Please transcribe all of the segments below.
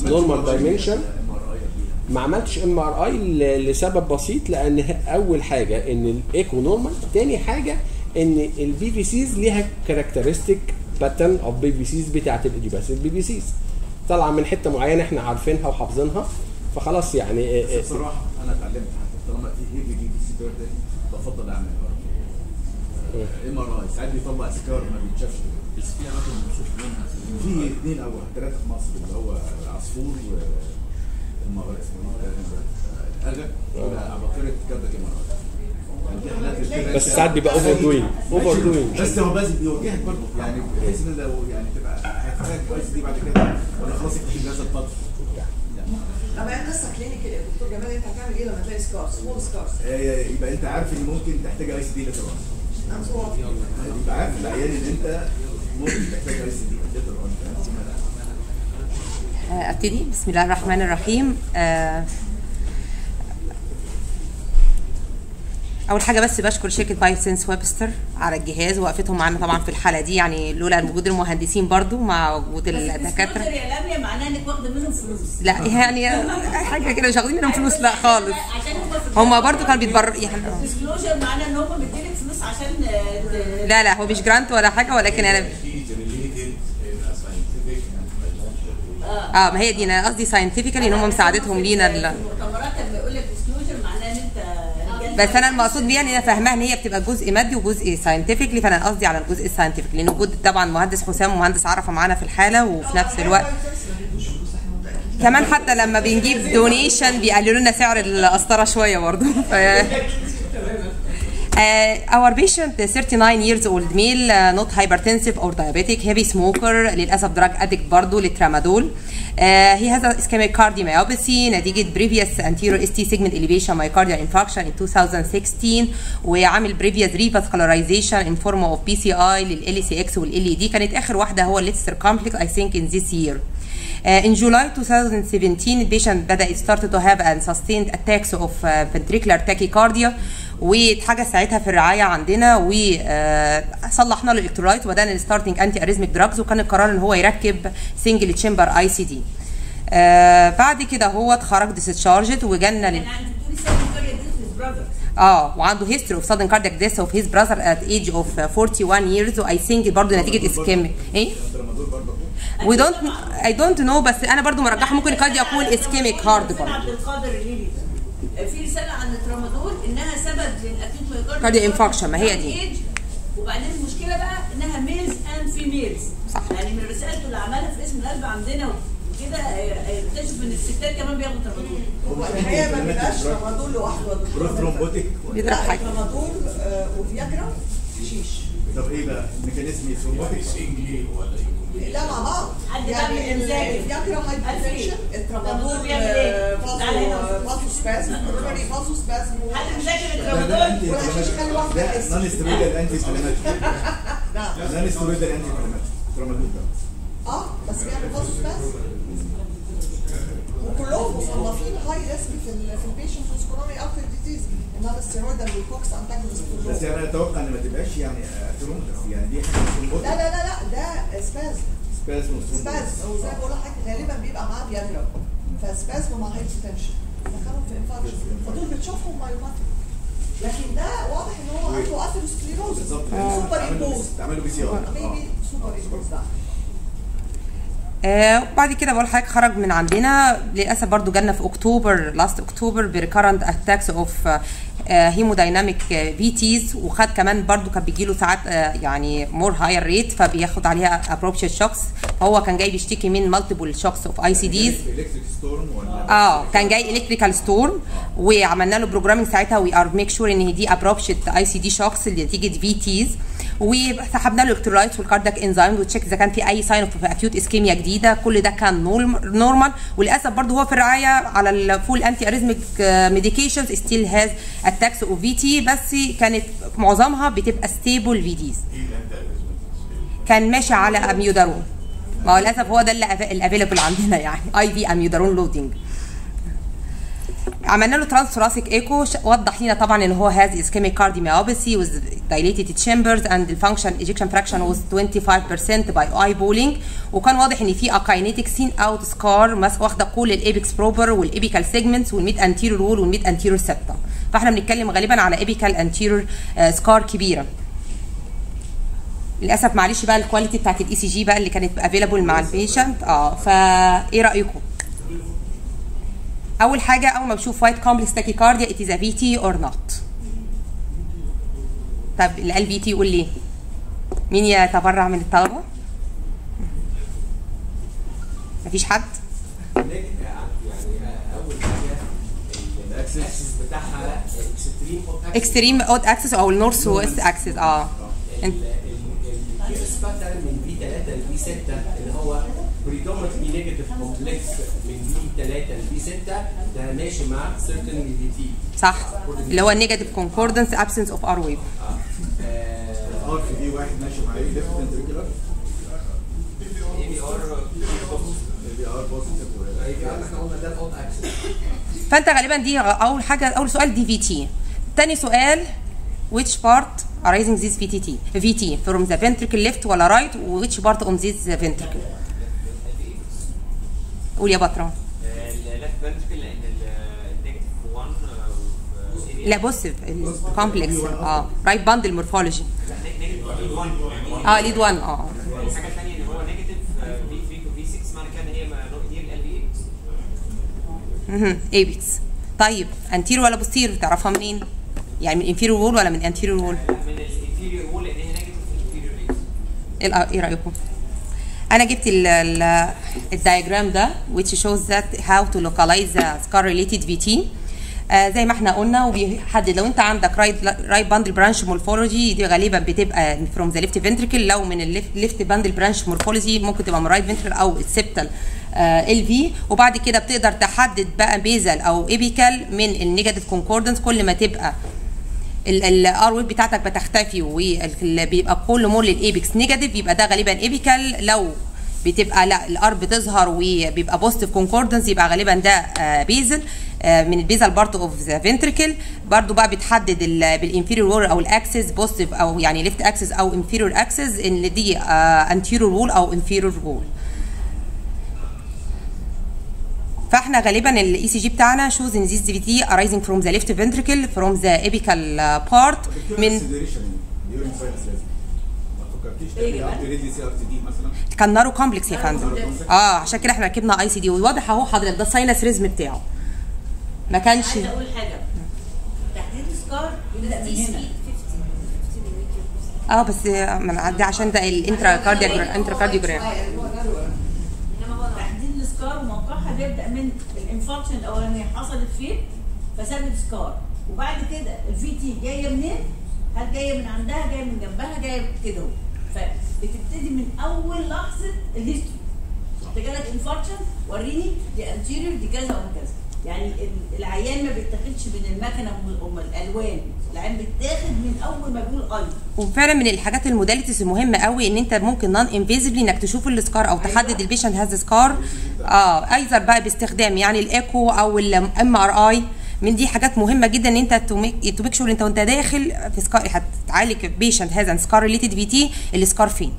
نورمال دايمنشن ما عملتش ام ار اي لسبب بسيط لان ه- اول حاجه ان الايكو نورمال تاني حاجه ان البي في سيز ليها كاركترستيك باترن اوف بي في سيز بتاعت الاجباسيك بي في سيز طالعه من حته معينه احنا عارفينها وحافظينها فخلاص يعني إيه إيه بصراحه انا اتعلمت حاجه طالما في هيفي دي سي بيردن بفضل اعمل ام ار اي ساعات بيطلع سكار ما بيتشافش بس في اماكن بنشوف منها في اثنين او ثلاثه في مصر اللي هو عصفور و المغرب اسمه ايه اجا ولا عباقره كبده ام ار اي يعني في حالات كده بس ساعات بيبقى اوفر دوينج اوفر دوينج بس هو لازم بيوجهك برضه يعني بحيث ان لو يعني تبقى هتحتاج كويس دي بعد كده ولا خلاص اكتشف هذا الفتره يعني طب هي قصه كلينيكال يا دكتور جمال انت هتعمل ايه لما تلاقي سكارز سمول سكارز آه، يبقى انت عارف ان ممكن تحتاج اي سي دي لتر يبقى عارف العيان ان انت ممكن تحتاج اي سي دي لتر آه، ابتدي بسم الله الرحمن الرحيم آه، اول حاجه بس بشكر شركه بايسنس ويبستر على الجهاز وقفتهم معانا طبعا في الحاله دي يعني لولا وجود المهندسين برضو مع وجود الدكاتره يا لميا معناها انك واخده منهم فلوس لا يعني حاجه كده مش واخدين منهم فلوس لا خالص عشان هم في هم برضو كانوا بيتبر يعني ديسكلوجر معناه ان هم مديلك فلوس عشان آه، ت- لا لا هو مش جرانت ولا حاجه ولكن انا اه ما هي دي انا قصدي ساينتفيكالي ان هم مساعدتهم لينا ال- في المؤتمرات لما يقول لك ديسكلوجر معناه ان انت بس انا المقصود بيها ان انا فاهماها ان هي بتبقى جزء مادي وجزء ساينتفكلي فانا قصدي على الجزء الساينتفك لان وجود طبعا مهندس حسام ومهندس عرفه معانا في الحاله وفي نفس الوقت كمان حتى لما بنجيب دونيشن بيقللوا لنا سعر القسطره شويه برضه ف- Uh, our patient is 39 years old male uh, not hypertensive or diabetic heavy smoker للاسف drug addict برضه للترامادول uh, he has a ischemic cardiomyopathy نتيجة previous anterior ST segment elevation myocardial infarction in 2016 وعامل previous revascularization in form of PCI لل LCX وال LED كانت آخر واحدة هو الليتستر complex I think in this year Uh, in July 2017 the patient بدأ started to have and sustained attacks of uh, ventricular tachycardia واتحجز ساعتها في الرعايه عندنا وصلحنا له الالكترولايت وبدانا الستارتنج انتي اريزميك دراجز وكان القرار ان هو يركب سنجل تشامبر اي سي دي بعد كده هو اتخرج ديسشارجد وجالنا لل... يعني انت بتقولي سيرفي كاريا دي براذر اه وعنده هيستوري اوف sudden cardiac death of his brother at age of 41 years و I think برضه نتيجه اسكيميك ايه الترامادول برضه we don't I don't know بس انا برضه مرجحه ممكن قد يكون اسكيميك هارد برضه عبد القادر الليلي ده في رساله عن الترامادول انها سبب للاكيوت مايوكارديال Cardiac infarction، ما هي دي. age. وبعدين المشكله بقى انها ميلز اند فيميلز صح. يعني من رسالته اللي عملها في اسم القلب عندنا وكده آه، اكتشف ان الستات كمان بياخدوا ترامادول هو الحقيقه ما بيبقاش رمادول لوحده يا دكتور. بروث ترومبوتيك بيضحك لا رمادول آه، وفياجرا شيش طب ايه بقى ميكانيزم ترومبوتيك لا مع بعض حد يعني بيعمل إزاي؟ الفياجرا هايبرتنشن الترامادول الترامادول بيعمل إيه؟ فازو تعالى هنا. فازو سبازم كورونري فازو سبازم حد مذاكر ده ده الترامادول انتي والعشيش خلي واحدة ده بس. نون ستيرويدال انتي انفلاماتوري نعم نون ستيرويدال انتي انفلاماتوري ترامادول ده اه بس بيعمل فازو سبازم وكلهم مصنفين هاي ريسك في ال في البيشنت وذ كورونري ارتري ديزيز انما الستيرويد والكوكس انتاجونست بس كلهم يعني انا اتوقع ان ما تبقاش يعني ثرومبس يعني دي حاجه ثرومبوتيك لا لا لا لا ده سبازم سبازم سبازم هو زي ما بقول لحضرتك غالبا بيبقى معاه فياجرا فسبازم مع هايبوتنشن دخلهم في انفاركشن فدول بتشوفهم مايوماتيك لكن ده واضح ان هو عنده اثيروسكليروز بالظبط سوبر امبوز تعملوا بي سي ار ميبي سوبر امبوز ده آه وبعد كده بقول لحضرتك خرج من عندنا للاسف برضو جالنا في اكتوبر لاست اكتوبر بريكارنت اتاكس اوف هيمودايناميك في تيز وخد كمان برضو كان بيجي له ساعات آه يعني مور هاير ريت فبياخد عليها ابروبشيت شوكس فهو كان جاي بيشتكي من مالتيبل شوكس اوف اي سي ديز الكتريك ستورم ولا اه كان جاي الكتريكال ستورم وعملنا له بروجرامينج ساعتها وي ار ميك شور ان دي ابروبشيت اي سي دي شوكس نتيجه في تيز وسحبنا له الكترولايتس والكاردياك انزيم وتشيك اذا كان في اي ساين اوف اكيوت اسكيميا جديده كل ده كان نورمال وللاسف برضه هو في الرعايه على الفول انتي اريزميك ميديكيشنز ستيل هاز اتاكس اوف في تي بس كانت معظمها بتبقى ستيبل في ديز كان ماشي على اميودارون ما هو للاسف هو ده اللي الافيلبل عندنا يعني اي في اميودارون لودنج عملنا له ترانس ثوراسيك ايكو وضح لنا طبعا ان هو هاز اسكيميك كارديوميوباثي with dilated chambers and the function ejection fraction was 25% by eye bowling وكان واضح ان في اكاينيتك سين اوت سكار واخده كل الايبكس بروبر والابيكال سيجمنتس والميد انتيريور وول والميد انتيريور سيبتم فاحنا بنتكلم غالبا على ايبيكال انتيريور سكار كبيره للاسف معلش بقى الكواليتي بتاعت الاي سي جي بقى اللي كانت افيلابل مع البيشنت اه فا ايه رايكم اول حاجه اول ما بشوف وايت كومبلكس تاكيكارديا ات از في تي اور نوت طب اللي قال في تي يقول لي مين يتبرع من الطلبه مفيش حد يعني اول حاجه الاكسس بتاعها اكستريم اكستريم اود اكسس او النورث ويست اكسس اه انت الكيرس باترن من بي 3 لبي 6 اللي هو predominantly نيجاتيف كومبلكس من بي 3 لبي 6 ده ماشي مع سيرتن دي تي صح اللي هو النيجاتيف كونكوردنس ابسنس اوف ار ويف ار في دي واحد ماشي معايا ليفت فنتريكولار اي بي ار بي ار بوزيتيف اي بي ار احنا قلنا ده الاوت اكسس فانت غالبا دي اول حاجه اول سؤال دي في تي تاني سؤال which part arising this VTT VT from the ventricle left ولا right which part on this ventricle قول يا بطرة الليفت فنتركل لان النيجاتيف 1 لا بص الكومبلكس اه رايت باندل مورفولوجي نيجاتيف 1 اه ليد 1 اه الحاجه الثانيه ان هو نيجاتيف في 3 وفي 6 معنى كده ان هي ما- دي ال بي ايبكس طيب انتيرو ولا بوستيرو تعرفها منين؟ يعني من انفيريور وول ولا من انتيريور وول؟ من الانفيريور وول لان هي نيجاتيف في الانفيريور ايبس ايه الأ- ايه رايكم؟ انا جبت ال ال الدايجرام ده which shows that how to localize the scar related VT آه زي ما احنا قلنا وبيحدد لو انت عندك رايت رايت باندل برانش مورفولوجي دي غالبا بتبقى from the left ventricle لو من الليفت ليفت باندل برانش مورفولوجي ممكن تبقى من رايت ventricle او السبتال ال في وبعد كده بتقدر تحدد بقى بيزل او ايبيكال من النيجاتيف كونكوردنس كل ما تبقى الار ويف بتاعتك بتختفي وبيبقى كل مول للايبكس نيجاتيف يبقى ده غالبا ايبيكال لو بتبقى لا الار بتظهر وبيبقى بوزيتيف كونكوردنس يبقى غالبا ده آه، بيزل آه، من البيزل بارت اوف ذا فنتريكل برضو بقى بتحدد ال- بالانفيريور وول او الاكسس بوزيتيف او يعني ليفت اكسس او انفيريور اكسس ان دي انتيريور وول او انفيريور وول فاحنا غالبا الاي سي جي بتاعنا shows in this DVT arising from the left ventricle from the apical uh, part من ديوريشن ديورينج ساينس لازم ما فكرتيش إيه تعملي كمان؟ اب ريدي سي ار تي دي مثلا كان نارو كومبلكس يا فندم اه عشان كده احنا ركبنا اي سي دي وواضح اهو حضرتك ده الساينس ريزم بتاعه ما كانش عايزه اقول حاجه تحديد السكار يبدا من هنا اه بس آه، ما أنا- ده عشان ده الانترا كارديوجرام انترا كارديوجرام تحديد السكار وموقعها بيبدا من الانفكشن الاولانيه حصلت فين فسابت سكار وبعد كده الفي تي جايه منين؟ هل جايه من عندها جايه من جنبها جايه كده اهو فبتبتدي من اول لحظه الهيستوري انت جالك انفكشن وريني دي انتيريور دي كذا وكذا يعني ال- العيان ما بيتاخدش من المكنه ام الالوان العيان بيتاخد من اول ما بيقول اي وفعلا من الحاجات الموداليتيز المهمه قوي ان انت ممكن نون انفيزبلي انك تشوف السكار او تحدد البيشنت هاز سكار اه ايزر بقى باستخدام يعني الايكو او الام ار اي من دي حاجات مهمه جدا ان انت تو ميك شور انت وانت داخل في سكار هتعالج بيشنت هاز سكار ريليتد في تي السكار فين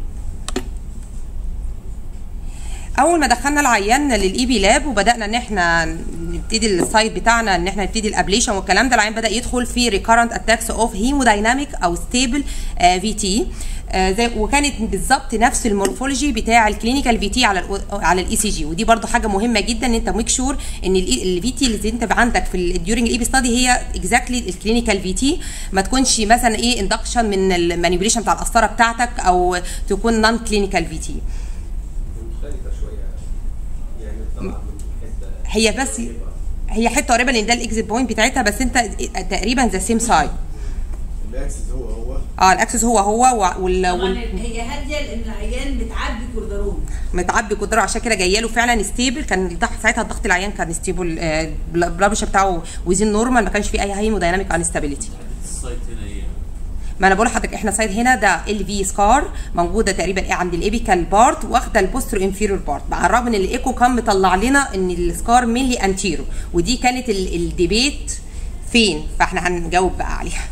اول ما دخلنا العيان للاي بي لاب وبدانا ان احنا نبتدي السايت بتاعنا ان احنا نبتدي الابليشن والكلام ده العيان بدا يدخل في ريكارنت اتاكس اوف هيمودايناميك او ستيبل في تي زي وكانت بالظبط نفس المورفولوجي بتاع الكلينيكال في تي على ال على الاي سي جي ودي برضو حاجه مهمه جدا ان انت ميك شور ان الفي تي اللي انت عندك في ديورنج الاي بي ستادي هي اكزاكتلي الكلينيكال في تي ما تكونش مثلا ايه اندكشن من المانيبيوليشن بتاع القسطره بتاعتك او تكون نون كلينيكال في تي مختلفه شويه يعني طبعا من حته هي بس هي حته قريبه لان ده الاكزيت بوينت بتاعتها بس انت تقريبا ذا سيم سايد الاكسس هو هو اه الاكسس هو هو وع- وال, طبعا وال... هي هاديه لان العيان بتعدي كوردرون متعبي قدره عشان كده جايه له فعلا ستيبل كان الضغط ساعتها الضغط العيان كان ستيبل البلاد بريشر بتاعه وزين نورمال ما كانش فيه اي هيمودايناميك انستابيليتي السايت هنا ايه؟ ما انا بقول لحضرتك احنا سايد هنا ده ال في سكار موجوده تقريبا ايه عند الابيكال بارت واخده البوستر انفيرور بارت مع الرغم ان الايكو كان مطلع لنا ان السكار مينلي انتيرو ودي كانت ال- الديبيت فين فاحنا هنجاوب بقى عليها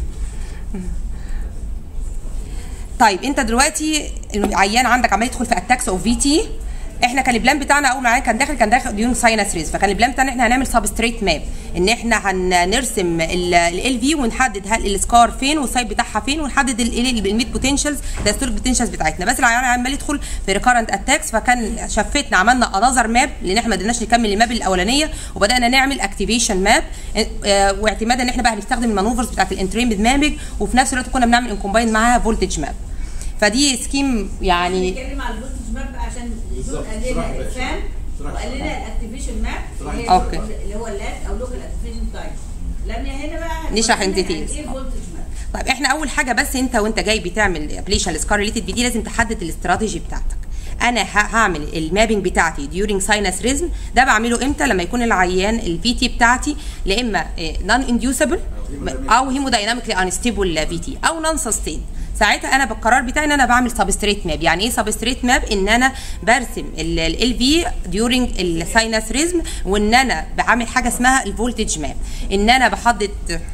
طيب انت دلوقتي العيان عندك عمال يدخل في اتاكس اوف في تي احنا كان البلان بتاعنا اول ما العيان كان داخل كان داخل ديون ساينس ريز فكان البلان بتاعنا احنا هنعمل سبستريت ماب ان احنا هنرسم ال في ونحدد هل السكار فين والسايد بتاعها فين ونحدد الميد بوتنشالز دايستوليك بوتنشالز بتاعتنا بس العيان عمال يدخل في ريكارنت اتاكس فكان شفتنا عملنا انذر ماب لان احنا ما قدرناش نكمل الماب الاولانيه وبدانا نعمل اكتيفيشن ماب واعتمادا ان احنا بقى هنستخدم المانوفرز بتاعت الانتريمد مابنج وفي نفس الوقت كنا بنعمل انكومباين معاها فولتج ماب فدي سكيم يعني نتكلم على الفولتج ماب بقى عشان بالظبط. قال لنا صراحة بقى. الفان صراحة. وقال لنا الاكتيفيشن ماب صراحة. اللي هي أوكي. اللي هو اللات او لوكال اكتيفيشن تايب لما هنا بقى نشرح هنقول لنا الديتيلز. ايه فولتج ماب طيب احنا اول حاجه بس انت وانت جاي بتعمل ابليشن لسكار ريليتد بي دي لازم تحدد الاستراتيجي بتاعتك انا ه- هعمل المابنج بتاعتي ديورنج ساينس ريزم ده بعمله امتى لما يكون العيان الفي تي بتاعتي لا اما نون انديوسبل او هيمودايناميكلي انستيبل في تي او نون سستين ساعتها انا بالقرار بتاعي ان انا بعمل سبستريت ماب يعني ايه سبستريت ماب ان انا برسم ال في ديورنج الساينس ريزم وان انا بعمل حاجه اسمها الفولتج ماب ان انا بحدد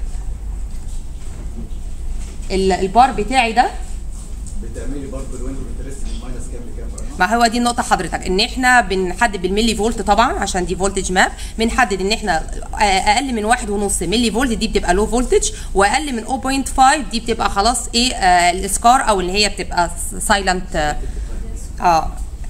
ال- البار بتاعي ده بتعملي برضه الويندو انترست من ماينس كام لكام بقى؟ ما هو دي النقطة حضرتك ان احنا بنحدد بالملي فولت طبعا عشان دي فولتج ماب بنحدد ان احنا اقل من واحد ونص ملي فولت دي بتبقى لو فولتج واقل من 0.5 دي بتبقى خلاص ايه آه السكار او اللي هي بتبقى سايلنت اه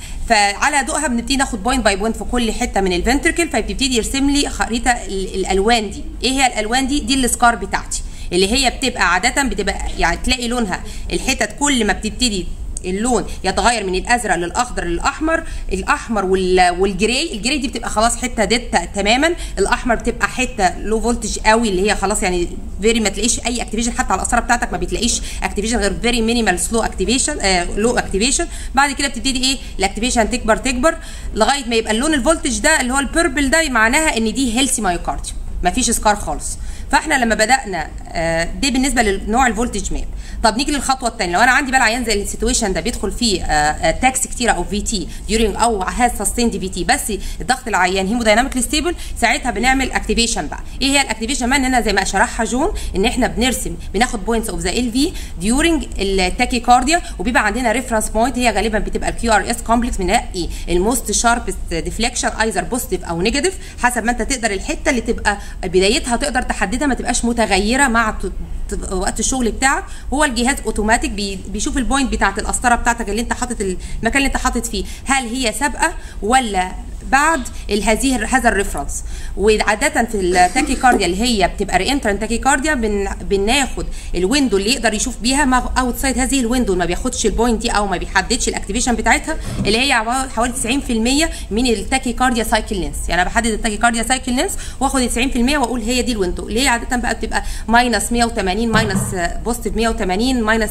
فعلى ضوءها بنبتدي ناخد بوينت باي بوينت في كل حته من الفنتركل فبتبتدي يرسم لي خريطه ال- الالوان دي ايه هي الالوان دي دي السكار بتاعتي اللي هي بتبقى عاده بتبقى يعني تلاقي لونها الحتت كل ما بتبتدي اللون يتغير من الازرق للاخضر للاحمر الاحمر وال- والجراي الجراي دي بتبقى خلاص حته ديت تماما الاحمر بتبقى حته لو فولتج قوي اللي هي خلاص يعني فيري ما تلاقيش اي اكتيفيشن حتى على القصاره بتاعتك ما بتلاقيش اكتيفيشن غير فيري مينيمال سلو اكتيفيشن لو اكتيفيشن بعد كده بتبتدي ايه الاكتيفيشن تكبر تكبر لغايه ما يبقى اللون الفولتج ده اللي هو البيربل ده معناها ان دي هيلثي مايوكارديوم مفيش سكار خالص فاحنا لما بدانا آه، دي بالنسبه لنوع الفولتج ماب طب نيجي للخطوه الثانيه لو انا عندي بقى العيان زي السيتويشن ده بيدخل فيه تاكس كتيره او في تي ديورنج او هاز سستيند في تي بس الضغط العيان هيمودايناميكلي ستيبل ساعتها بنعمل اكتيفيشن بقى ايه هي الاكتيفيشن بقى ان انا زي ما شرحها جون ان احنا بنرسم بناخد بوينتس اوف ذا ال في ديورنج التاكيكارديا وبيبقى عندنا ريفرنس بوينت هي غالبا بتبقى الكيو ار اس كومبلكس بنلاقي الموست شاربست ديفليكشن ايزر بوزيتيف او نيجاتيف حسب ما انت تقدر الحته اللي تبقى بدايتها تقدر تحددها ما تبقاش متغيره مع ت- ت- وقت الشغل بتاعك هو الجهاز اوتوماتيك بي- بيشوف البوينت بتاعت القسطره بتاعتك اللي انت حاطط المكان اللي انت حاطط فيه هل هي سابقه ولا بعد ال- هذه هذا الريفرنس وعاده في التاكيكارديا اللي هي بتبقى رينترنت تاكيكارديا بن بناخد الويندو اللي يقدر يشوف بيها ما اوتسايد هذه الويندو ما بياخدش البوينت دي او ما بيحددش الاكتيفيشن بتاعتها اللي هي عبارة حوالي 90% من التاكيكارديا سايكل لينس يعني انا بحدد التاكيكارديا سايكل لينس واخد ال 90% واقول هي دي الويندو اللي هي عاده بقى بتبقى ماينس 180 ماينس بوزيتيف 180 ماينس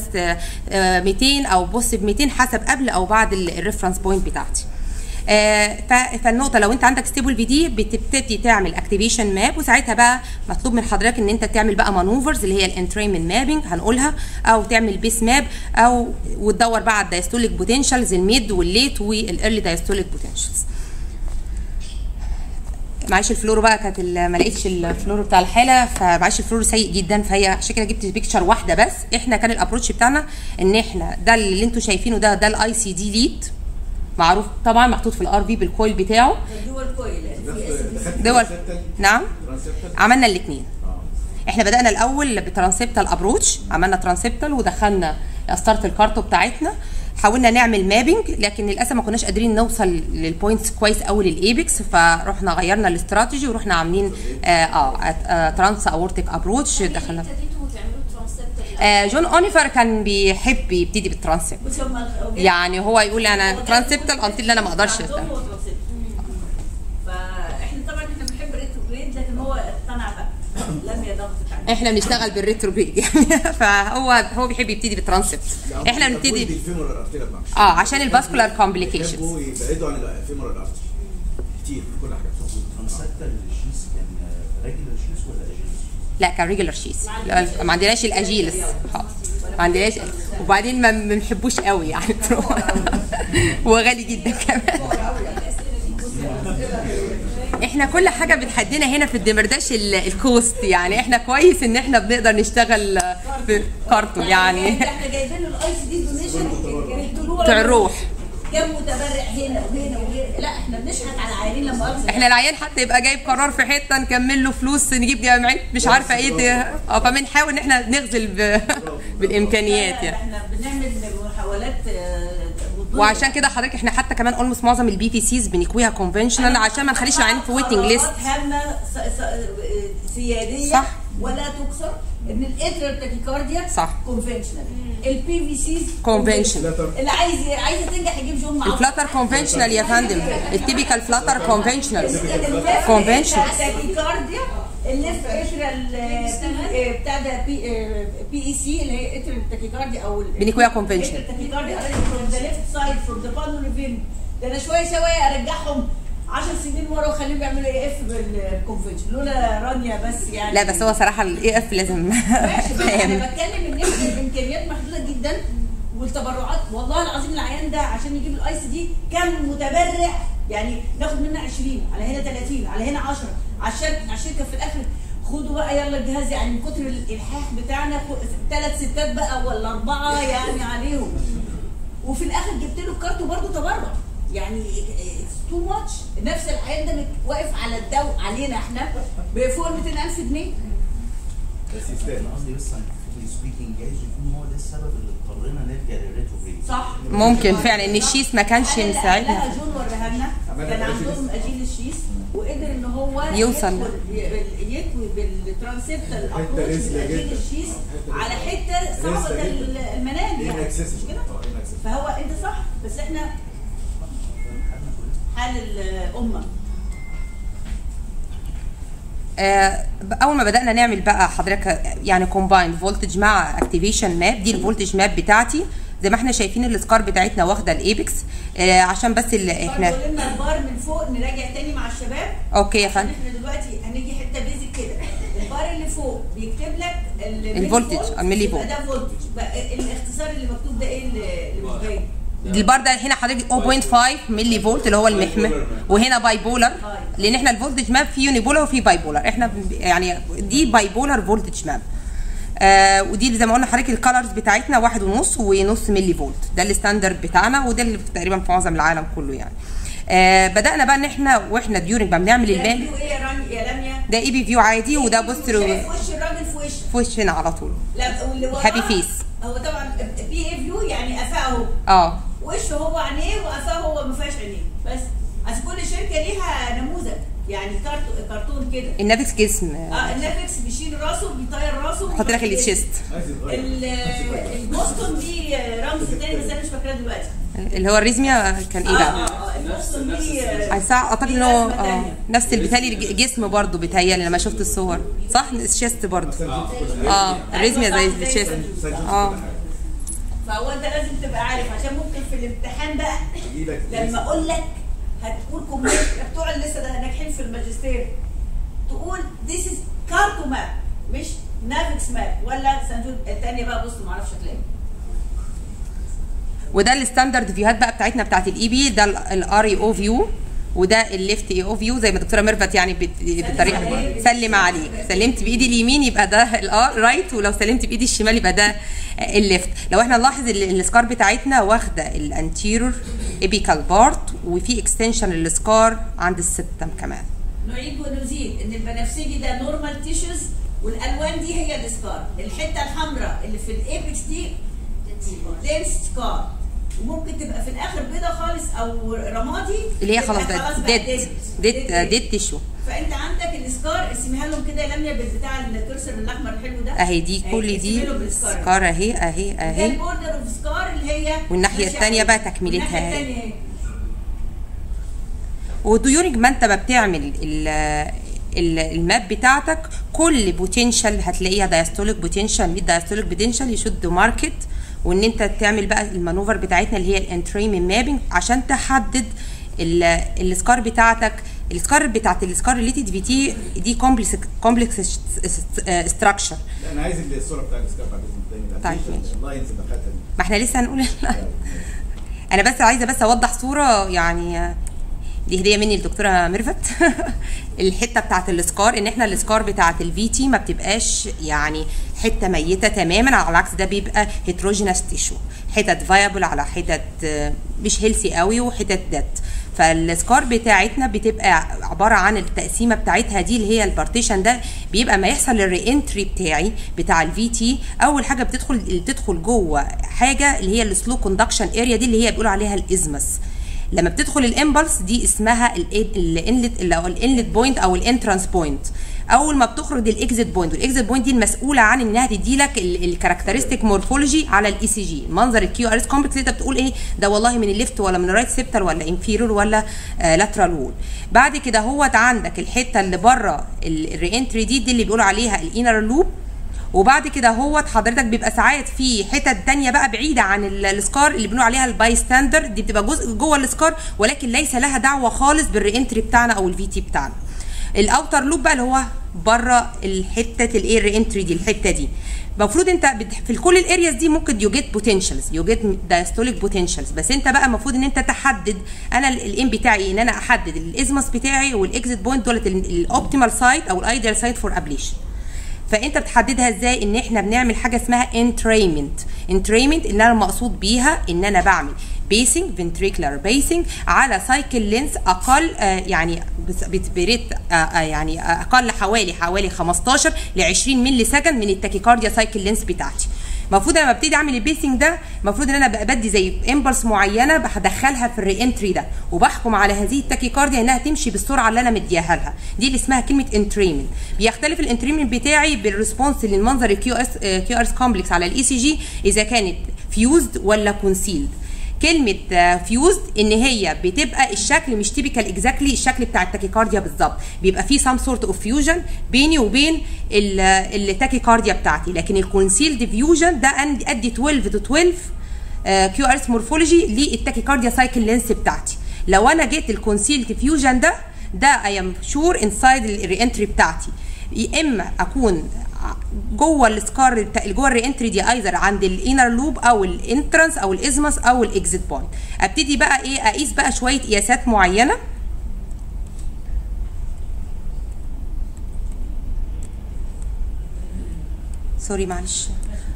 200 او بوزيتيف 200 حسب قبل او بعد الريفرنس بوينت بتاعتي آه، ف- فالنقطه لو انت عندك ستيبل في دي بتبتدي تعمل اكتيفيشن ماب وساعتها بقى مطلوب من حضرتك ان انت تعمل بقى مانوفرز اللي هي الانتريمن مابنج هنقولها او تعمل بيس ماب او وتدور بقى على الدايستوليك بوتنشالز الميد والليت والايرلي دايستوليك بوتنشالز معلش الفلورو بقى كانت ال- ما لقيتش الفلورو بتاع الحاله فمعلش الفلورو سيء جدا فهي عشان كده جبت بيكتشر واحده بس احنا كان الابروتش بتاعنا ان احنا ده اللي انتوا شايفينه ده ده الاي سي دي ليد معروف طبعا محطوط في الار في بالكويل بتاعه دول كويل يعني في اس دخلت دول ترانسبتال- نعم ترانسبتال؟ عملنا الاثنين اه احنا بدانا الاول بترانسبتال ابروتش عملنا ترانسبتال ودخلنا قسطره الكارتو بتاعتنا حاولنا نعمل مابنج لكن للاسف ما كناش قادرين نوصل للبوينتس كويس قوي للايبكس فرحنا غيرنا الاستراتيجي ورحنا عاملين اه, آه, آه ترانس اورتيك ابروتش دخلنا ابتديتوا تعملوا ترانسبت آه جون اونيفر كان بيحب يبتدي بالترانسبت بص هم يعني هو يقول انا ترانسبتال قلت لي انا ما اقدرش عندهم هو ترانسبت فاحنا طبعا احنا بنحب الريتروجريد لكن هو اقتنع بقى لم يضغط عليه احنا بنشتغل بالريتروجريد يعني فهو هو بيحب يبتدي بالترانسبت احنا بنبتدي الفيمورال ارتيريال مارش اه عشان الفاسكولار كومبليكيشنز يحبوا يبعدوا عن الفيمورال ارتري كتير في كل حاجه ترانسبتال الشيس كان ريجولار شيس ولا اجيلس؟ لا كان ريجولار شيس لا، ما عندناش الاجيلس خالص ما عندناش وبعدين ما ما بنحبوش قوي يعني هو غالي جدا كمان احنا كل حاجه بتحدنا هنا في الدمرداش ال- الكوست يعني احنا كويس ان احنا بنقدر نشتغل في كارتون يعني احنا جايبين له الاي سي دي دونيشن بتاع الروح كم متبرع هنا وهنا وهنا لا احنا بنشحت على العيانين لما أقصد. احنا العيان حتى يبقى جايب قرار في حته نكمل له فلوس نجيب جامعات مش عارفه ايه ده اه فبنحاول ان احنا نغزل ب... بالامكانيات يعني احنا بنعمل محاولات آه، وضوء. وعشان كده حضرتك احنا حتى كمان اولموست معظم البي في سيز بنكويها كونفنشنال عشان ما نخليش العيان في ويتنج ليست قرارات هامه س- س- سياديه صح. ولا تكسر ان الاترال تاكيكارديا صح. كونفنشنال البي في سيز Conventional. اللي عايز عايزه تنجح يجيب جون معاه الفلاتر كونفنشنال يا فندم التيبيكال فلاتر كونفنشنال كونفنشنال تاكيكارديا الليفت اترال بتاع ده بي بي اي سي اللي هي اترال تاكيكارديا او ال- بنكويها conventional. التاكيكارديا from the left side from the pulmonary vein ده انا شويه شويه ارجعهم 10 سنين ورا واخليهم يعملوا اي اف بالكونفنشن لولا رانيا بس يعني لا بس هو صراحه الاي اف لازم ماشي بس فاهم انا بتكلم ان إحنا الامكانيات محدوده جدا والتبرعات والله العظيم العيان ده عشان يجيب الاي سي دي كم متبرع يعني ناخد منه 20 على هنا 30 على هنا 10 عشان الشركه في الاخر خدوا بقى يلا الجهاز يعني من كتر الالحاح بتاعنا ثلاث ستات بقى ولا اربعه يعني عليهم وفي الاخر جبت له الكارت برضه تبرع يعني تو ماتش نفس العيان ده مت- واقف على الدو علينا احنا بفوق 200000 جنيه بس يستاهل انا قصدي بس ساينتفكلي سبيكينج جايز يكون هو ده السبب اللي اضطرينا نرجع للريتروجريد صح ممكن فعلا ان الشيس ما كانش أنا اللي مساعدنا قالها جون وراها لنا كان عندهم اجيل الشيس وقدر ان هو يوصل. يدخل ي- يكوي بالترانسبتال حتة ابروتش رزلة اجيل جدا. الشيس على حته صعبه رزلة زي جدا. المنال يعني مش inaccessible. كده؟ اه inaccessible. فهو انت صح بس احنا حال الامه آه، اول ما بدانا نعمل بقى حضرتك يعني كومبايند فولتج مع اكتيفيشن ماب دي الفولتج ماب بتاعتي زي ما احنا شايفين السكار بتاعتنا واخده الايبكس آه، عشان بس اللي احنا احنا قلنا البار من فوق نراجع تاني مع الشباب اوكي يا عشان فندم احنا دلوقتي هنيجي حته بيزك كده البار اللي فوق بيكتب لك ال- الفولتج، فولت، الملي يبقى فولت. ده فولتج بقى الاختصار اللي مكتوب ده ايه اللي اللي مش باين البار ده هنا حضرتك 0.5 ملي فولت اللي هو المحمى وهنا باي بولر لان احنا الفولتج ماب فيه يوني بولر وفيه باي بولر احنا ب- يعني دي باي بولر فولتج ماب آه ودي زي ما قلنا حضرتك الكالرز بتاعتنا واحد ونص ونص ملي فولت ده الستاندرد بتاعنا وده اللي تقريبا في معظم العالم كله يعني آه بدانا بقى ان احنا واحنا ديورنج بقى بنعمل ده الماب فيو ايه يا راني يا لميا ده اي بي فيو عادي وده بوستر شايف وش الراجل في وشه في وشنا على طول لا واللي وراه Happy face. هو طبعا بي اي فيو يعني قفاه اهو اه وشه هو عينيه وقفاه هو ما فيهاش عينيه بس اصل كل شركه ليها نموذج يعني كارتون كرتون كده النافكس جسم اه النافكس بيشيل راسه بيطير راسه حط لك التشيست عايز يتغير. ال- البوسطن دي رمز تاني بس انا مش فاكراه دلوقتي اللي هو الريزميا كان ايه اه بقى؟ اه اه البوسطن دي عايز اعتقد ان هو رسمة اه تانية. نفس البتالي جسم برضه بيتهيألي لما شفت الصور صح الشيست برضه اه الريزميا زي الشيست اه فهو انت لازم تبقى عارف عشان ممكن في الامتحان بقى يجيلك لما اقول لك هتقول كومنت بتوع اللي لسه ده ناجحين في الماجستير تقول ذيس از كارتو ماب مش نافكس ماب ولا سنجود الثانيه بقى بص ما اعرفش هتلاقي وده الستاندرد فيوهات بقى بتاعتنا بتاعت الاي بي ده الار اي او فيو وده الليفت اي او فيو زي ما الدكتوره ميرفت يعني بت- بالطريقه سلم عليك سلمت بايدي اليمين يبقى ده الار رايت ولو سلمت بايدي الشمال يبقى ده الليفت لو احنا نلاحظ ال- السكار بتاعتنا واخده الانتيرور ايبيكال بارت وفي اكستنشن للسكار عند السبتم كمان نعيد ونزيد ان البنفسجي ده نورمال تيشوز والالوان دي هي السكار الحته الحمراء اللي في الايبكس دي دينس سكار وممكن تبقى في الاخر بيضه خالص او رمادي اللي هي تبقى خلاص ده بقى ديد ديد ديد تيشو فانت عندك السكار ارسميها لهم كده يا لميا بالبتاع الكرسر الاحمر الحلو ده اهي دي كل دي ارسمي لهم السكار. سكار اهي اهي ده اهي البوردر اوف سكار اللي هي والناحية ماشية التانية عليه. بقى تكملتها والناحية اهي. التانية اهي وديورنج ما انت ما بتعمل ال ال- الماب بتاعتك كل بوتنشال هتلاقيها دايستوليك بوتنشال ميد دايستوليك بوتنشال يشد ماركت وان انت تعمل بقى المانوفر بتاعتنا اللي هي الانتريمين مابنج عشان تحدد ال- السكار بتاعتك السكار بتاعت السكار ريليتد في تي دي كومبلكس كومبلكس ستراكشر لا انا عايز الصوره بتاع السكاب بعد اذن تاني طيب، ماشي. اللاينز اللي خدتها دي. ما احنا لسه هنقول انا بس عايزه بس اوضح صوره يعني دي هديه مني للدكتوره ميرفت الحته بتاعت السكار ان احنا السكار بتاعت الفي تي ما بتبقاش يعني حته ميته تماما على العكس ده بيبقى هيتروجينس تيشو حتت فايبل على حتت آه، مش هيلسي قوي وحتت ديت فالسكار بتاعتنا بتبقى عباره عن التقسيمه بتاعتها دي اللي هي البارتيشن ده بيبقى ما يحصل الري انتري بتاعي بتاع الفي تي اول حاجه بتدخل اللي بتدخل جوه حاجه اللي هي السلو كوندكشن اريا دي اللي هي بيقولوا عليها الازمس لما بتدخل الامبلس دي اسمها الانلت او الانلت بوينت او الانترانس بوينت اول ما بتخرج الاكزيت بوينت والاكزيت بوينت دي المسؤوله عن انها تدي لك الكاركترستيك مورفولوجي على الاي سي جي منظر الكيو ار اس كومبلكس انت بتقول ايه ده والله من الليفت ولا من الرايت سيبتال ولا انفيرور ولا لاترال وول بعد كده هوت عندك الحته اللي بره الري انتري دي دي اللي بيقولوا عليها الانر لوب وبعد كده هوت حضرتك بيبقى ساعات في حتت تانية بقى بعيدة عن ال- السكار اللي بنقول عليها الباي ستاندر دي بتبقى جزء جوه السكار ولكن ليس لها دعوة خالص بالري انتري بتاعنا او الفي تي بتاعنا الاوتر لوب بقى اللي هو بره الحته الايه الري انتري دي الحته دي المفروض انت بت- في كل الارياز دي ممكن يو جيت بوتنشالز يو جيت دايستوليك بوتنشالز بس انت بقى المفروض ان انت تحدد انا الام بتاعي ان انا احدد الازمس بتاعي والاكزيت بوينت دولت الاوبتيمال سايت او الايديال سايت فور ابليشن فانت بتحددها ازاي ان احنا بنعمل حاجه اسمها انتريمنت انتريمنت ان انا المقصود بيها ان انا بعمل بيسنج فنتريكولار بيسنج على سايكل لينس اقل آه يعني بس- بت- بريت آه آه يعني اقل حوالي حوالي 15 ل 20 ملي سكند من التاكيكارديا سايكل لينس بتاعتي المفروض انا ببتدي اعمل البيسنج ده المفروض ان انا بقى بدي زي امبلس معينه بدخلها في الري انتري ده وبحكم على هذه التاكيكارديا انها تمشي بالسرعه اللي انا مديها لها دي اللي اسمها كلمه انتريمنت بيختلف الانتريمنت بتاعي بالريسبونس للمنظر الكيو اس كيو ار كومبلكس على الاي سي جي اذا كانت فيوزد ولا كونسيلد كلمة فيوزد ان هي بتبقى الشكل مش تيبيكال اكزاكتلي الشكل بتاع التاكيكارديا بالظبط بيبقى فيه سام سورت اوف فيوجن بيني وبين ال- التاكيكارديا بتاعتي لكن الكونسيلد فيوجن ده أن- ادي 12 تو 12 كيو ار اس مورفولوجي للتاكيكارديا سايكل لينس بتاعتي لو انا جيت الكونسيلد فيوجن ده ده اي ام شور انسايد الري انتري بتاعتي يا اما اكون جوه السكار بتاع جوه الري انتري دي ايزر عند الانر لوب او الانترانس او الازمس او الاكزيت بوينت ابتدي بقى ايه اقيس بقى شويه قياسات معينه سوري معلش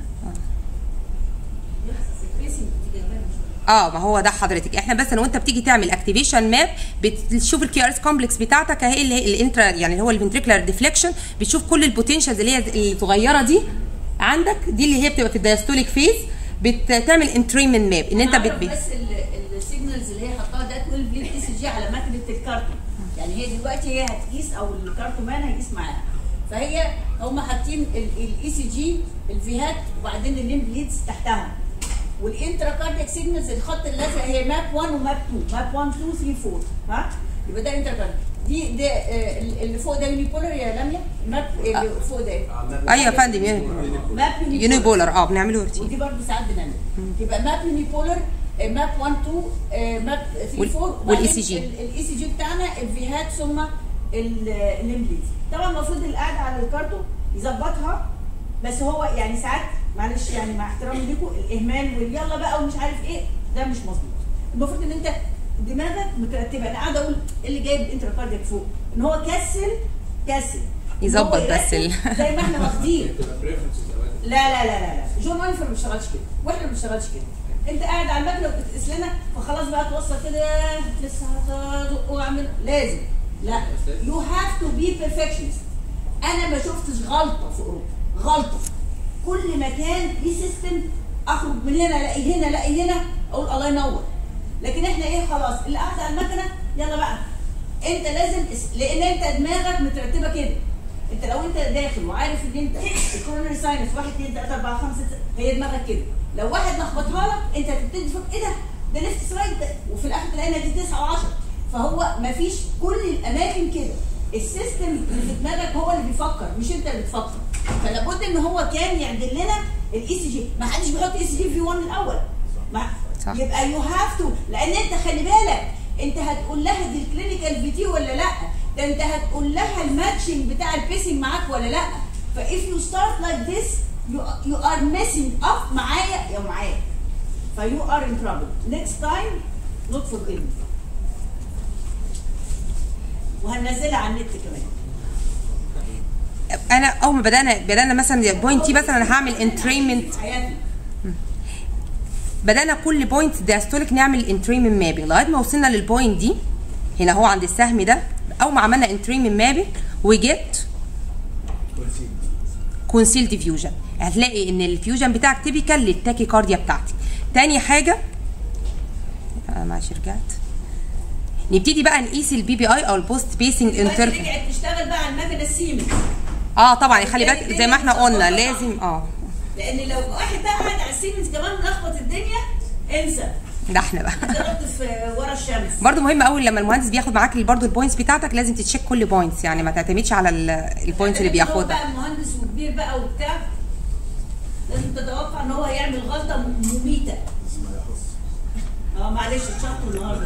اه ما هو ده حضرتك احنا بس لو انت بتيجي تعمل اكتيفيشن ماب بتشوف الكيو ار اس كومبلكس بتاعتك اهي اللي هي الانترا يعني اللي هو الفنتريكولار ديفليكشن بتشوف كل البوتنشالز اللي هي الصغيره دي عندك دي اللي هي بتبقى في الدايستوليك فيز بتعمل انتريمنت ماب ان انت أنا بت أعرف بس ال- السيجنالز اللي هي حطاها ده 12 ليد اي سي جي على ماكينه الكارتون يعني هي دلوقتي هي هتقيس او الكارتون مان هيقيس معاها فهي هم حاطين الاي سي جي الفيهات وبعدين الليمب ليدز تحتها والانترا كاردياك سيجنالز الخط الازرق هي ماب 1 وماب 2 ماب 1 2 3 4 ها يبقى ده انترا كاردياك دي ده آه، اللي فوق ده يونيبولر يا لميا الماب اللي فوق ده ايوه يا فندم ماب يوني بولر اه بنعمله ودي روتين برضه ساعات بنعمل يبقى ماب يونيبولر ماب 1 2 آه، ماب 3 وال- 4 وال ECG. الاي سي جي بتاعنا الفيهات ثم الامبليز طبعا المفروض اللي قاعد على الكارتو يظبطها بس هو يعني ساعات معلش يعني مع احترامي ليكم الاهمال واليلا بقى ومش عارف ايه ده مش مظبوط المفروض ان انت دماغك مترتبه انا قاعده اقول ايه اللي جايب انترا كاردياك فوق ان هو كسل كسل إن يظبط هو بس ال- يركز زي ما احنا واخدين لا لا لا لا لا جون وينفر ما بيشتغلش كده واحنا ما بنشتغلش كده انت قاعد على المكنه وبتقيس لنا فخلاص بقى توصل كده لسه هتزق واعمل لازم لا يو هاف تو بي بيرفكشنست انا ما شفتش غلطه في اوروبا غلطه كل مكان ليه سيستم اخرج من هنا الاقي هنا الاقي هنا اقول الله ينور لكن احنا ايه خلاص اللي قاعد على المكنه يلا بقى انت لازم اس- لان انت دماغك مترتبه كده انت لو انت داخل وعارف ان انت الكورونري ساينس 1 2 3 4 5 6 هي دماغك كده لو واحد لخبطها لك انت هتبتدي تفكر ايه ده ده ليفت رايت ده وفي الاخر تلاقينا دي 9 و10 فهو مفيش كل الاماكن كده السيستم اللي في دماغك هو اللي بيفكر مش انت اللي بتفكر فلا بد ان هو كان يعدل لنا الاي سي جي ما حدش بيحط اي سي جي في 1 الاول ما صح. يبقى يو هاف تو لان انت خلي بالك انت هتقول لها دي الكلينيكال في تي ولا لا ده انت هتقول لها الماتشنج بتاع البيسنج معاك ولا لا فاف يو ستارت لايك ذس يو ار ميسنج اب معايا يا معاك فيو ار ان ترابل نيكست تايم نوت فور وهننزلها على النت كمان انا اول ما بدانا بدانا مثلا البوينت دي مثلا انا هعمل انتريمنت حياتي بدانا كل بوينت داستوليك نعمل انتريمنت مابينج لغايه ما وصلنا للبوينت دي هنا هو عند السهم ده اول ما عملنا انتريمنت مابينج وجيت كونسيل ديفيوجن هتلاقي ان الفيوجن بتاعك تيبيكال للتاكي كارديا بتاعتي تاني حاجه آه معلش رجعت نبتدي بقى نقيس البي بي اي او البوست بيسنج دلوقتي انترفال رجعت تشتغل بقى على المكنه السيمنز اه طبعا خلي بالك زي ما احنا قلنا لازم اه لان لو واحد بقى قاعد على السيمنز كمان ملخبط الدنيا انسى ده احنا بقى ضربت في ورا الشمس برضو مهم قوي لما المهندس بياخد معاك برضو البوينتس بتاعتك لازم تتشيك كل بوينتس يعني ما تعتمدش على البوينتس اللي هو بياخدها بقى مهندس وكبير بقى وبتاع لازم تتوقع ان هو هيعمل غلطه مميته اه معلش اتشطوا النهارده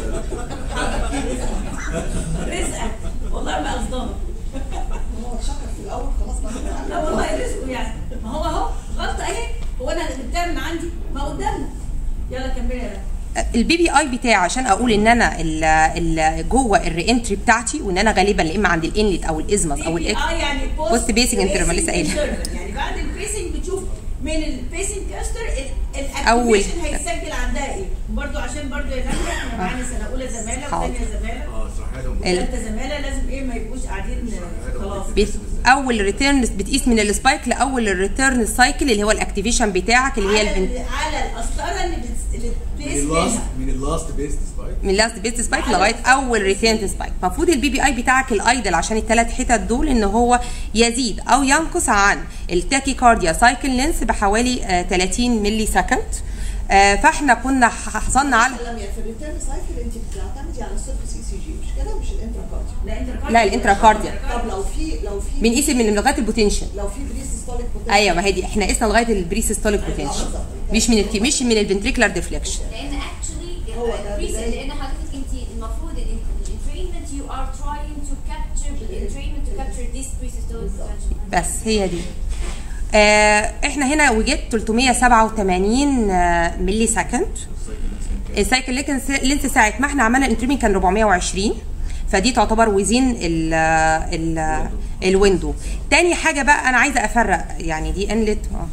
رزقك والله ما قصدها هو اتشكر في الاول خلاص ما لا والله رزقه يعني ما هو اهو غلطه اهي هو انا جبتها من عندي ما قدامنا يلا كملي يا رنا. البي بي اي بتاعي عشان اقول ان انا ال ال جوه الري انتري بتاعتي وان انا غالبا يا اما عند الانلت او الازمز او بي بي الاكس اي يعني Post basing interval، لسه قايلة. interval. يعني بعد البيسنج بتشوف من البيسنج كاستر أول. الاكتيفيشن هيتسجل عندها ايه برضو عشان برضو يا نجمه احنا معانا سنه اولى زماله حاضر. وثانيه زماله اه اشرحها لهم ال- ثالثه زماله لازم ايه ما يبقوش قاعدين خلاص بت- اول ريتيرن بتقيس من السبايك لاول الريتيرن سايكل اللي هو الاكتيفيشن بتاعك اللي هي على البنت ال- على القسطره اللي بت- اللي من بتقيس اللاست منها من اللاست بيست سبايك من لاست بيست سبايك لغايه اول ريتيرن سبايك المفروض البي بي اي بتاعك الايدل عشان الثلاث حتت دول ان هو يزيد او ينقص عن التاكي كارديا سايكل لينس بحوالي آه، 30 ملي سكند آه، فاحنا كنا ح- حصلنا على لم في الريتيرن سايكل انت بتعتمدي على السيرفس اي سي جي مش كده مش الانترا كارديو لا انترا لا، الانتراكارديا. طب لو في لو في بنقيس من لغايه البوتنشال لو في بريسيستوليك بوتنشال ايوه ما هي دي احنا قسنا لغايه البريسيستوليك بوتنشال مش من الك... مش من الفنتريكولار ديفليكشن لان اكشلي هو ده البريسن بداية. لان حضرتك انت المفروض الانترينمنت يو ار تراينج تو كابتشر بالانترينمنت تو كابتشر ذيس بريسيستوليك بس هي دي آه احنا هنا وجدت 387 آه، ملي سكند السايكل لينس لينس ساعه ما احنا عملنا الانترمين كان 420 فدي تعتبر وزين ال ال الويندو تاني حاجه بقى انا عايزه افرق يعني دي انلت اه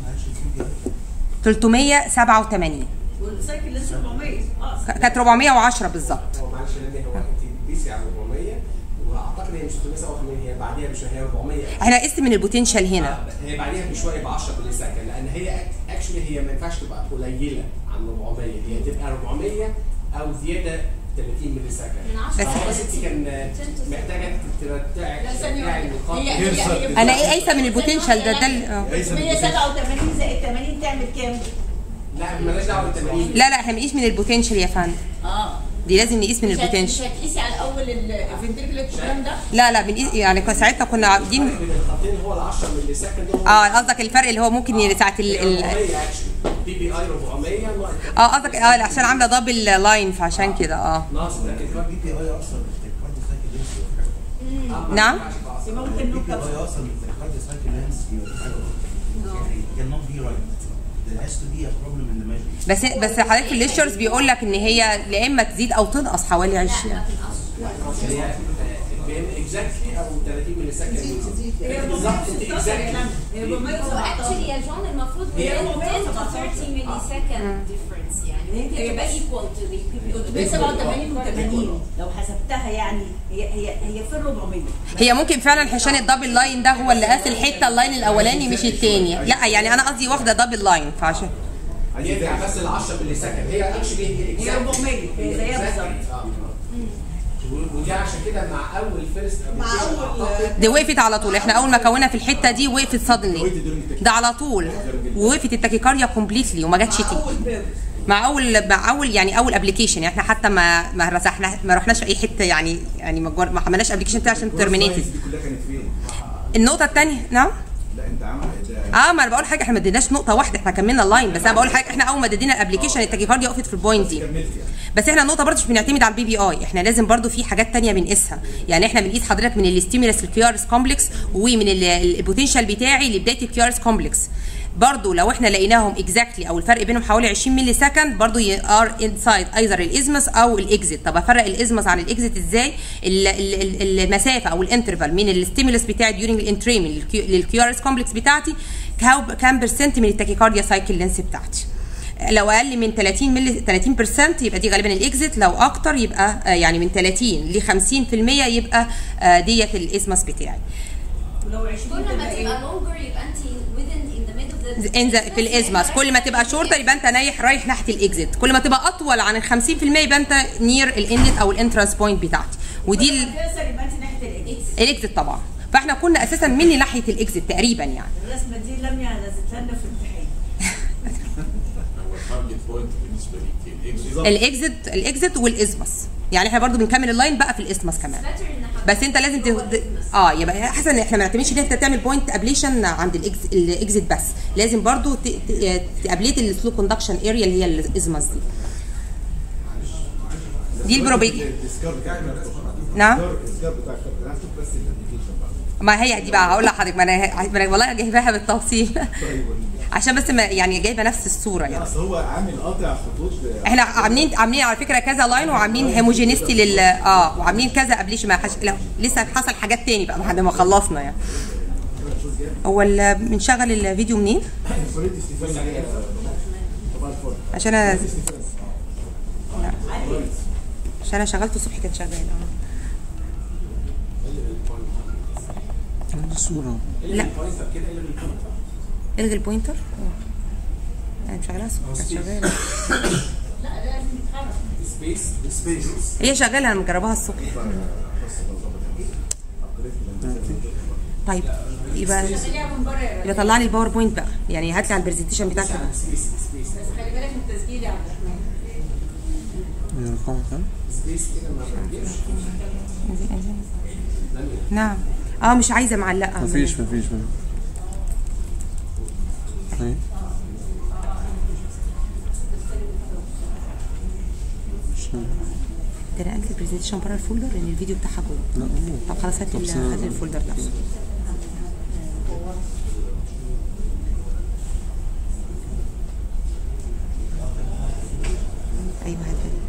387 والسايكل لسه 400 اه كانت 410 بالظبط هو معلش لان هو انت بتقيسي على 400 واعتقد هي مش 387 هي بعديها بشويه هي 400 احنا قست من البوتنشال هنا آه، هي بعديها بشويه ب 10 ملي سكند لان هي اكشلي هي ما ينفعش تبقى قليله عن 400 هي تبقى 400 او زياده 30 ملي سكند من 10 فهو بس انت كان محتاجه ترتعي لا ثانيه ترتعي واحده النقاط هي هي هي انا ايه قايسه من البوتنشال ده ده ال- آه. 187 زائد 80 تعمل كام؟ لا مالناش دعوه بال 80 لا لا احنا بنقيس من البوتنشال يا فندم اه دي لازم نقيس من مش هت- مش البوتنشال هتقيسي على اول الفنتريكولار الكلام ده لا لا بنقيس يعني كنا ساعتها كنا عاملين الفرق بين الخطين هو ال 10 ملي سكند هو اه قصدك الفرق اللي هو ممكن ي- ساعه ال ال 400 اكشلي بي بي اي 400 ناقص اه قصدك اه عشان عامله دبل لاين فعشان كده اه ناقص ده البي بي اي اصلا الكارديو سايكل لينس نعم يبقى ممكن البي بي نكتب اي اصلا الكارديو سايكل لينس يعني cannot be right there has to be a problem in the measure بس بس حضرتك في الليكتشرز بيقول لك ان هي يا اما تزيد او تنقص حوالي 20 هي بين اكزاكتلي او 30 ملي سكند تزيد تزيد هي بالظبط انت 416 اكزاكتلي كلام هي هو 417 اكشلي يا جون المفروض هي within 10 to 417. 30 ملي سكند difference يعني ممكن هي تبقى بس- equal to the people 387 و80 لو حسبتها يعني هي هي هي في 400 هي ممكن فعلا عشان الدبل لاين ده هو اللي قاس الحته اللاين الاولاني مش التاني لا يعني انا قصدي واخده دبل لاين فعشان هيرجع بس ل 10 ملي سكند هي اكشلي هي هي 400 هي زيها بالظبط ودي عشان كده مع اول فيرست مع أول- دي وقفت على طول احنا اول ما كونا في الحته دي وقفت سادنلي ده على طول ووقفت التاكيكارديا كومبليتلي وما جاتش مع تيجي اول بيرز مع اول مع اول يعني اول ابلكيشن يعني احنا حتى ما ما رسحنا ما رحناش في اي حته يعني يعني ما جور- ما عملناش ابلكيشن بتاعي عشان ترمينيتد دي كلها كانت فين؟ النقطه الثانيه نعم لا انت عامل ده اه ما انا بقول حاجه احنا ما اديناش نقطه واحده احنا كملنا اللاين بس انا بقول حاجه احنا اول ما ادينا الابلكيشن التاكيكارديا وقفت في البوينت دي كملت يعني بس احنا النقطه برضه مش بنعتمد على البي بي اي احنا لازم برضه في حاجات تانية بنقيسها يعني احنا بنقيس حضرتك من الاستيمولس الكيو ار اس كومبلكس ومن ال- البوتنشال بتاعي لبدايه الكيو ار اس كومبلكس برضه لو احنا لقيناهم اكزاكتلي او الفرق بينهم حوالي 20 ملي سكند برضه ار انسايد ايذر الازمس او الاكزيت طب افرق الازمس عن الاكزيت ازاي ال- ال- ال- المسافه او الانترفال من الستيمولس بتاعي ديورنج الانتريم للكيو ار اس كومبلكس بتاعتي كاو- كام برسنت من التاكيكارديا سايكل لينس بتاعتي لو اقل من 30 ملي 30% يبقى دي غالبا الاكزيت لو اكتر يبقى آه، يعني من 30 ل 50% يبقى آه، ديت الاسمس بتاعي ولو 20 كل ما تبقى تبقى ايه؟ longer يبقى انت within in the middle of the in the- في الازمس كل ما تبقى شورتر يبقى انت نايح رايح ناحيه الاكزيت كل ما تبقى اطول عن ال 50% يبقى انت نير الانلت او الانترانس بوينت بتاعتي ودي ال- تكسر يبقى انت ناحيه الاكس الاكزيت طبعا فاحنا كنا اساسا مني ناحيه الاكزيت تقريبا يعني الرسمه دي لم نزلتها لنا في الامتحان هو التارجت بوينت بالنسبه لي الاكزيت الاكزيت الاكزيت والازمس يعني احنا برضو بنكمل اللاين بقى في الاسمس كمان better ان بس انت لازم ت... اه يبقى احسن ان احنا ما نعتمدش ان انت تعمل بوينت ابليشن عند الاكز... الاكزيت بس لازم برضو ت... ت... تابليت السلو كوندكشن اريا اللي هي الازمس دي دي البروبيج السكار بتاعك نعم السكار بتاعك هتاخد بس الابلكيشن بقى ما هي دي بقى هقول لحضرتك ما انا ما انا والله جايباها بالتفصيل طيب عشان بس ما يعني جايبه نفس الصوره يعني اصل هو عامل قاطع خطوط احنا عاملين عاملين على فكره كذا لاين وعاملين هيموجينيستي لل اه وعاملين كذا قبليش ما حش... لا لسه حصل حاجات تاني بقى بعد ما خلصنا يعني هو ال- بنشغل الفيديو منين؟ فريد ستيفان عليها طبعا الفل عشان انا لا. عشان انا شغلته الصبح كان شغال اه الصورة لا الغي البوينتر اه انا مشغلها الصبح كانت شغاله لا ده لازم يتحرك سبيس هي شغاله انا مجرباها الصبح طيب يبقى خليها من بره يا يبقى طلع لي الباوربوينت بقى يعني هات لي على البرزنتيشن بتاعك بس خلي بالك من التسجيل يا عبد الرحمن هي رقمها كام؟ نعم اه مش عايزه معلقه مفيش مفيش مفيش اهي مش- ده انا قلت البرزنتيشن بره الفولدر لان الفيديو بتاعها جوه لا مو. طب خلاص هات طب لي سنة- هات لي الفولدر نفسه ايوه هات لي.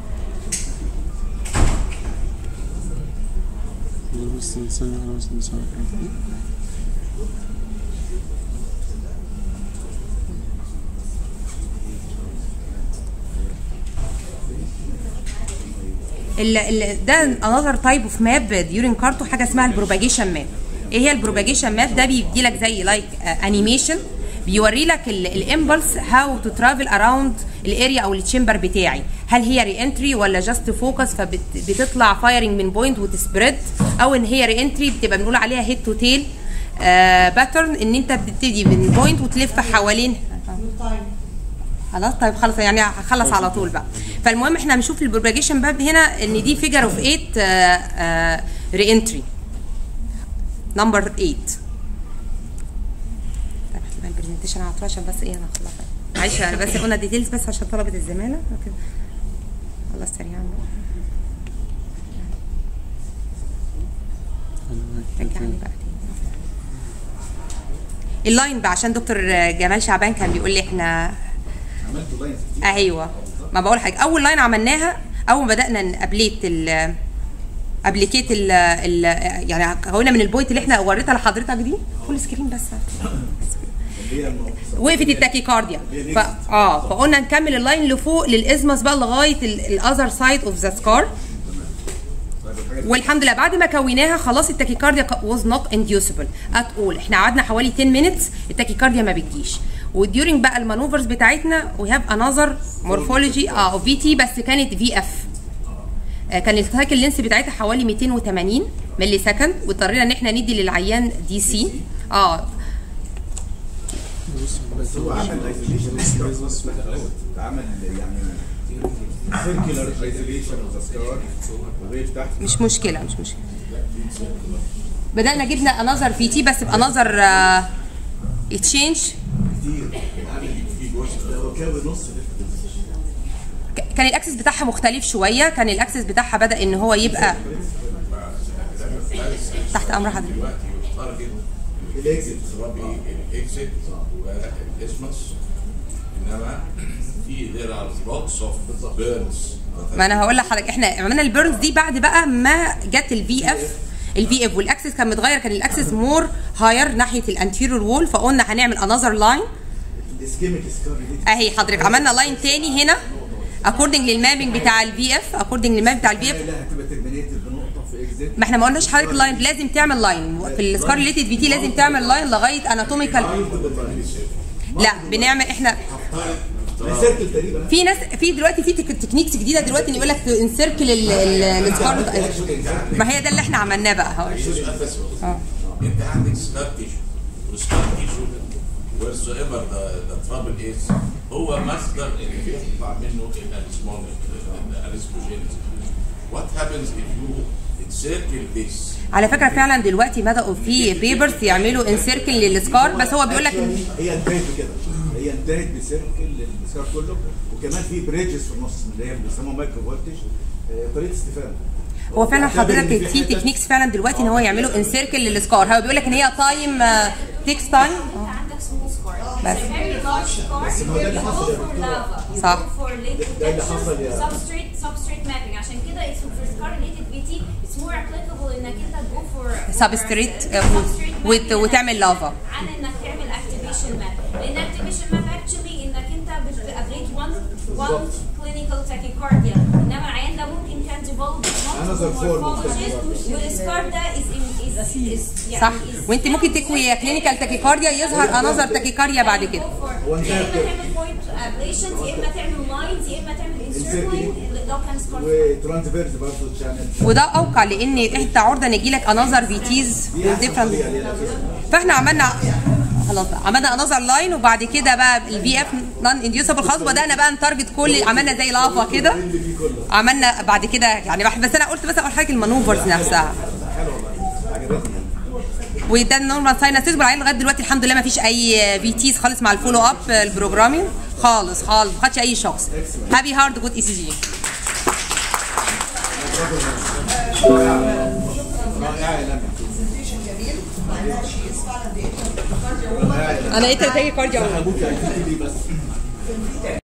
بس ثانية واحدة بس نسوي ال ال ده انذر تايب اوف ماب ديورين كارتو حاجه اسمها البروباجيشن ماب ايه هي البروباجيشن ماب ده بيدي لك زي لايك انيميشن بيوري لك الامبلس هاو تو ترافل اراوند الاريا او التشامبر بتاعي هل هي ري انتري ولا جاست فوكس فبتطلع فايرنج من بوينت وتسبريد او ان هي ري انتري بتبقى بنقول عليها هيد تو تيل باترن ان انت بتبتدي من بوينت وتلف حوالين خلاص طيب خلاص يعني هخلص على طول بقى فالمهم احنا بنشوف البروباجيشن باب هنا ان دي فيجر اوف 8 ري انتري نمبر 8 طيب هتبقى البرزنتيشن على طول عشان بس ايه انا خلصت معلش انا بس قلنا ديتيلز بس عشان طلبه الزماله لكن خلاص سريعا بقى رجعني بقى تاني اللاين بقى عشان دكتور جمال شعبان كان بيقول لي احنا عملت لاينز كتير ايوه ما بقول حاجه اول لاين عملناها اول ما بدانا نابليت ال ابليكيت ال ال يعني قلنا من البوينت اللي احنا وريتها لحضرتك دي فول سكرين بس اللي هي وقفت التاكيكارديا ف... اه فقلنا نكمل اللاين لفوق للازمس بقى لغايه الاذر سايد اوف ذا سكار طيب الحاجه والحمد لله بعد ما كوناها خلاص التاكيكارديا واز نوت انديوسبل ات اول احنا قعدنا حوالي 10 مينتس التاكيكارديا ما بتجيش وديورنج بقى المانوفرز بتاعتنا وي هاف انذر مورفولوجي اه اوف في تي بس كانت في اف كان السايكل لينس بتاعتها حوالي 280 ملي سكند واضطرينا ان احنا ندي للعيان دي سي اه بس هو عمل ايزوليشن عمل يعني سيركيولار ايزوليشن اوف ذا سكار وغير تحت مش مشكله مش مشكله بدانا جبنا انذر في تي بس بانذر تشينج كتير عامل في جزء هو كاوي نص كان الاكسس بتاعها مختلف شويه كان الاكسس بتاعها بدا ان هو يبقى تحت امر حضرتك دلوقتي التارجت الاكزيت ربي الاكزيت والاسمس انما في there are lots of burns ما انا هقول لحضرتك احنا عملنا البيرنز دي بعد بقى ما جت الفي اف الفي اف والاكسس كان متغير كان الاكسس مور هاير ناحيه الانتيريور وول فقلنا هنعمل انذر لاين الاسكيميك سكار اهي حضرتك عملنا لاين تاني هنا اكوردنج للمابنج بتاع الفي اف اكوردنج للماب بتاع الفي اف لا هتبقى ترمينيتد بنقطه في اكزيت ما احنا ما قلناش حضرتك لاين لازم تعمل لاين في السكار ريليتد في تي لازم تعمل لاين لغايه اناتوميكال لا بنعمل احنا سيركل تقريبا في ناس في دلوقتي في تك- تكنيكس جديده دلوقتي ان يقول لك انسيركل السكار ما هي ده اللي احنا عملناه بقى هقول. سؤال بس اه انت عندك سكار تيشو والسكار تيشو wheresoever the, the trouble is هو مصدر اللي بيطلع منه الاسمون الاسموجينز what happens if you encircle this على فكره فعلا دلوقتي بداوا في بيبرز يعملوا انسيركل للسكار بس هو بيقول لك هي انتهت بكده هي انتهت بسيركل للسكار كله وكمان في بريدجز في النص اللي هي بيسموها مايكرو فولتج آه، طريقه استفاده هو فعلا اعتبر إن حضرتك في حتت- تكنيكس فعلا دلوقتي ان هو يعملوا انسيركل للسكار هو بيقول لك ان هي تايم تيكس تايم انت عندك small scar. بس. It's a very large scar. بس ما هو ده اللي You حصل go يا for دكتورة. lava. You صح. go for late ده اللي حصل يا- detection, substrate substrate mapping. عشان كده it's for scar related VT it's more applicable انك انت go for Substrate، for آه، substrate وت- mapping وتعمل عن- lava. عن انك تعمل activation map. لان activation map actually انك انت بتابريت one one clinical tachycardia. انما العيان ده ممكن كان develop Another multiple form of morphologies والسكار ده is in is is يعني صح is وانت ممكن تكوي كلينيكال تاكيكارديا يظهر انذر تاكيكارديا بعد كده هو يا انتهت اما كده تعمل بوينت ابليشنز يا اما تعمل لاينز يا اما تعمل انسيركلينج لو كان سكار وترانسفيرز برضه تشانل وده اوقع لان انت عرضه ان يجيلك انذر في تيز ديفرنت فاحنا عملنا خلاص بقى عملنا انذر لاين وبعد كده بقى الفي اف نون انديوسبل خلاص بدانا بقى نتارجت كل عملنا زي لافا كده عملنا بعد كده يعني بح- بس انا قلت بس اول حاجه المانوفرز نفسها وده النورمال ساينسيس والعيان لغايه دلوقتي الحمد لله ما فيش اي في تيز خالص مع الفولو اب البروجرامينج خالص خالص ما خدش اي شخص هابي هارد جود اي سي جي رائعه يا لمى برزنتيشن جميل معناها شيء فعلا دي كارديو انا ايه تاكي كارديا ابوك هيفيد بس